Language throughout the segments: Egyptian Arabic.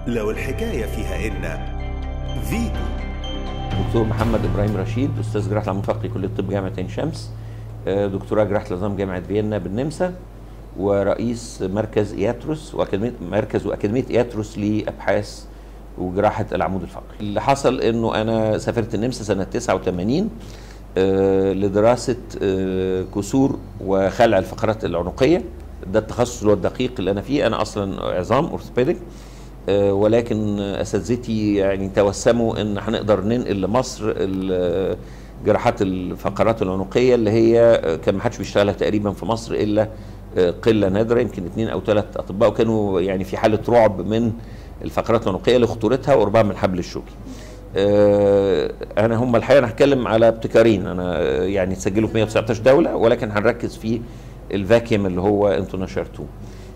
لو الحكاية فيها إن فيتو دكتور محمد ابراهيم رشيد استاذ جراحه العمود الفقري كليه طب جامعه عين شمس آه، دكتوراه جراحه العظام جامعه فيينا بالنمسا ورئيس مركز اياتروس واكاديميه مركز واكاديميه اياتروس لابحاث وجراحه العمود الفقري. اللي حصل انه انا سافرت النمسا سنه 89 آه، لدراسه آه، كسور وخلع الفقرات العنقيه ده التخصص اللي هو الدقيق اللي انا فيه انا اصلا عظام اورثوبيدك آه، ولكن اساتذتي يعني توسموا ان هنقدر ننقل لمصر ال- جراحات الفقرات العنقيه اللي هي آه، كان ما حدش بيشتغلها تقريبا في مصر الا آه، قله نادره يمكن اثنين او ثلاث اطباء وكانوا يعني في حاله رعب من الفقرات العنقيه لخطورتها وقربها من الحبل الشوكي. آه، انا هم الحقيقه انا هتكلم على ابتكارين انا آه، يعني سجلوا في 119 دوله ولكن هنركز في الفاكيوم اللي هو انتوا نشرتوه.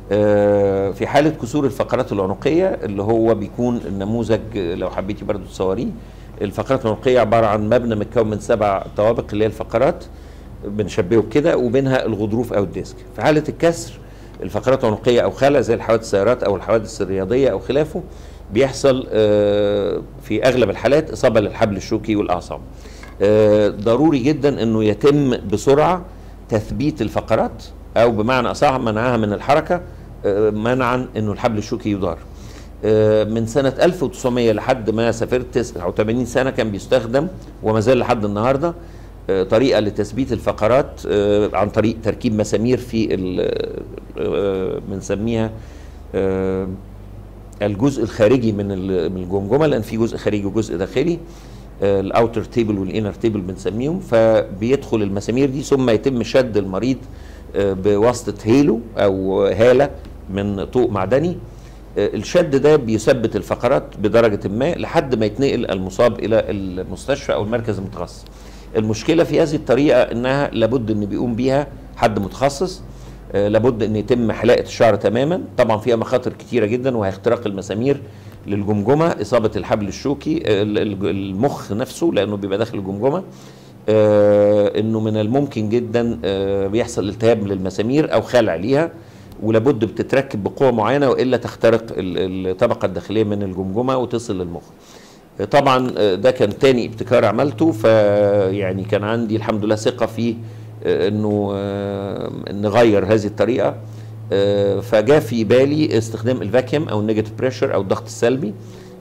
آه، في حاله كسور الفقرات العنقيه اللي هو بيكون النموذج آه، لو حبيتي برضو تصوريه الفقرات العنقيه عباره عن مبنى متكون من سبع طوابق اللي هي الفقرات بنشبهه بكده وبينها الغضروف او الديسك في حاله الكسر الفقرات العنقيه او خلع زي الحوادث السيارات او الحوادث الرياضيه او خلافه بيحصل آه، في اغلب الحالات اصابه للحبل الشوكي والاعصاب آه، ضروري جدا انه يتم بسرعه تثبيت الفقرات او بمعنى اصح منعها من الحركه آه، منعا انه الحبل الشوكي يدار آه، من سنة 1900 لحد ما سافرت 89 سنة كان بيستخدم وما زال لحد النهاردة آه، طريقة لتثبيت الفقرات آه، عن طريق تركيب مسامير في ال- آه، بنسميها آه، الجزء الخارجي من ال- من الجمجمة لأن في جزء خارجي وجزء داخلي الاوتر تيبل والانر تيبل بنسميهم فبيدخل المسامير دي ثم يتم شد المريض آه، بواسطه هيلو او هاله من طوق معدني آه، الشد ده بيثبت الفقرات بدرجه ما لحد ما يتنقل المصاب الى المستشفى او المركز المتخصص المشكله في هذه الطريقه انها لابد ان بيقوم بيها حد متخصص آه، لابد ان يتم حلاقه الشعر تماما طبعا فيها مخاطر كتيره جدا وهي اختراق المسامير للجمجمه اصابه الحبل الشوكي آه، ال- ال- المخ نفسه لانه بيبقى داخل الجمجمه آه، انه من الممكن جدا آه، بيحصل التهاب للمسامير او خلع ليها ولابد بتتركب بقوه معينه والا تخترق ال- الطبقه الداخليه من الجمجمه وتصل للمخ طبعا آه، ده كان تاني ابتكار عملته فيعني كان عندي الحمد لله ثقه في آه، انه آه، نغير هذه الطريقه آه، فجاء في بالي استخدام الفاكيوم او النيجاتيف بريشر او الضغط السلبي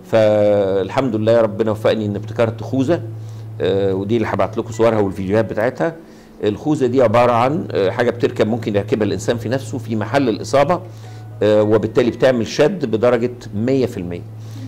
فالحمد لله ربنا وفقني ان ابتكرت خوذه آه، ودي اللي هبعت لكم صورها والفيديوهات بتاعتها الخوذه دي عباره عن آه، حاجه بتركب ممكن يركبها الانسان في نفسه في محل الاصابه آه، وبالتالي بتعمل شد بدرجه 100% آه،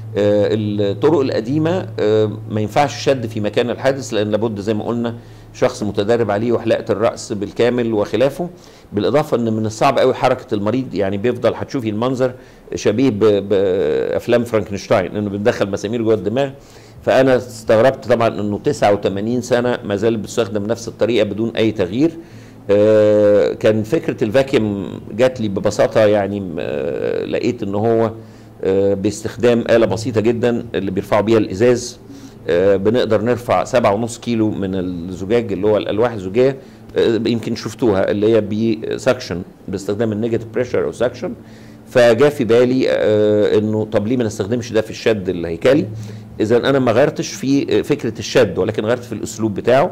الطرق القديمه آه، ما ينفعش الشد في مكان الحادث لان لابد زي ما قلنا شخص متدرب عليه وحلاقه الراس بالكامل وخلافه بالاضافه ان من الصعب قوي حركه المريض يعني بيفضل هتشوفي المنظر شبيه ب- بافلام فرانكنشتاين انه بندخل مسامير جوه الدماغ فانا استغربت طبعا انه 89 سنه ما زال بتستخدم نفس الطريقه بدون اي تغيير آه، كان فكره الفاكيوم جات لي ببساطه يعني آه، لقيت ان هو آه، باستخدام آلة بسيطة جدا اللي بيرفعوا بيها الإزاز آه، بنقدر نرفع سبعة ونص كيلو من الزجاج اللي هو الألواح الزجاجية آه، يمكن شفتوها اللي هي بسكشن باستخدام النيجاتيف بريشر أو سكشن فجاء في بالي آه، انه طب ليه ما نستخدمش ده في الشد الهيكلي اذا انا ما غيرتش في آه، فكره الشد ولكن غيرت في الاسلوب بتاعه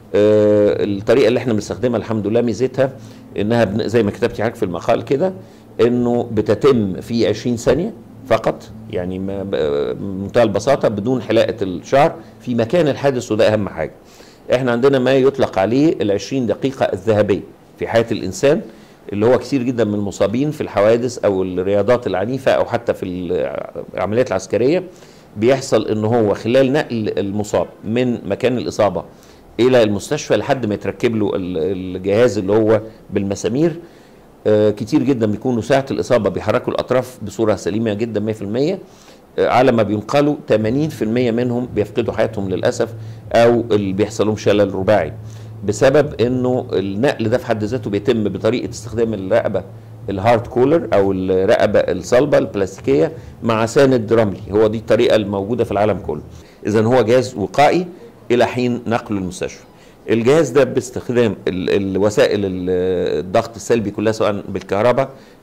آه، الطريقه اللي احنا بنستخدمها الحمد لله ميزتها انها بن- زي ما كتبتي حضرتك في المقال كده انه بتتم في 20 ثانيه فقط يعني ما- ب- بمنتهى البساطه بدون حلاقه الشعر في مكان الحادث وده اهم حاجه احنا عندنا ما يطلق عليه ال 20 دقيقه الذهبيه في حياه الانسان اللي هو كثير جدا من المصابين في الحوادث او الرياضات العنيفه او حتى في العمليات العسكريه بيحصل ان هو خلال نقل المصاب من مكان الاصابه الى المستشفى لحد ما يتركب له ال- الجهاز اللي هو بالمسامير آه، كتير جدا بيكونوا ساعة الإصابة بيحركوا الأطراف بصورة سليمة جدا 100% آه، على ما بينقلوا 80% منهم بيفقدوا حياتهم للأسف أو اللي بيحصل لهم شلل رباعي بسبب إنه النقل ده في حد ذاته بيتم بطريقة استخدام الرقبة الهارد كولر أو الرقبة الصلبة البلاستيكية مع ساند رملي هو دي الطريقة الموجودة في العالم كله إذا هو جهاز وقائي إلى حين نقله المستشفى الجهاز ده باستخدام ال- الوسائل ال- الضغط السلبي كلها سواء بالكهرباء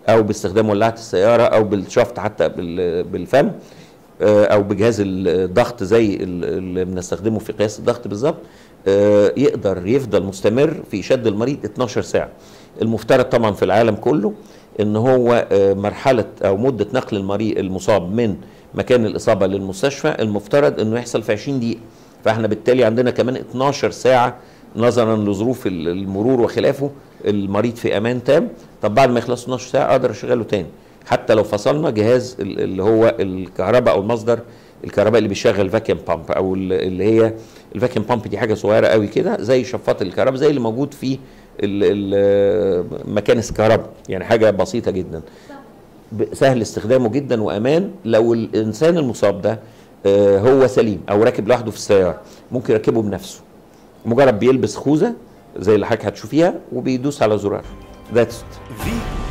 او باستخدام ولاعه السياره او بالشفط حتى بال- بالفم آه، او بجهاز الضغط زي ال- اللي بنستخدمه في قياس الضغط بالظبط آه، يقدر يفضل مستمر في شد المريض 12 ساعه المفترض طبعا في العالم كله ان هو آه، مرحله او مده نقل المريض المصاب من مكان الاصابه للمستشفى المفترض انه يحصل في 20 دقيقه فاحنا بالتالي عندنا كمان 12 ساعه نظرا لظروف ال- المرور وخلافه المريض في امان تام طب بعد ما يخلص 12 ساعه اقدر اشغله تاني حتى لو فصلنا جهاز ال- اللي هو الكهرباء او المصدر الكهرباء اللي بيشغل فاكيوم بامب او ال- اللي هي الفاكيوم بامب دي حاجه صغيره قوي كده زي شفاط الكهرباء زي اللي موجود في ال- ال- مكانس الكهرباء يعني حاجه بسيطه جدا ب- سهل استخدامه جدا وامان لو الانسان المصاب ده آه، هو سليم او راكب لوحده في السياره ممكن يركبه بنفسه مجرد بيلبس خوذه زي اللي حضرتك هتشوفيها وبيدوس على زرار ذاتس فيتو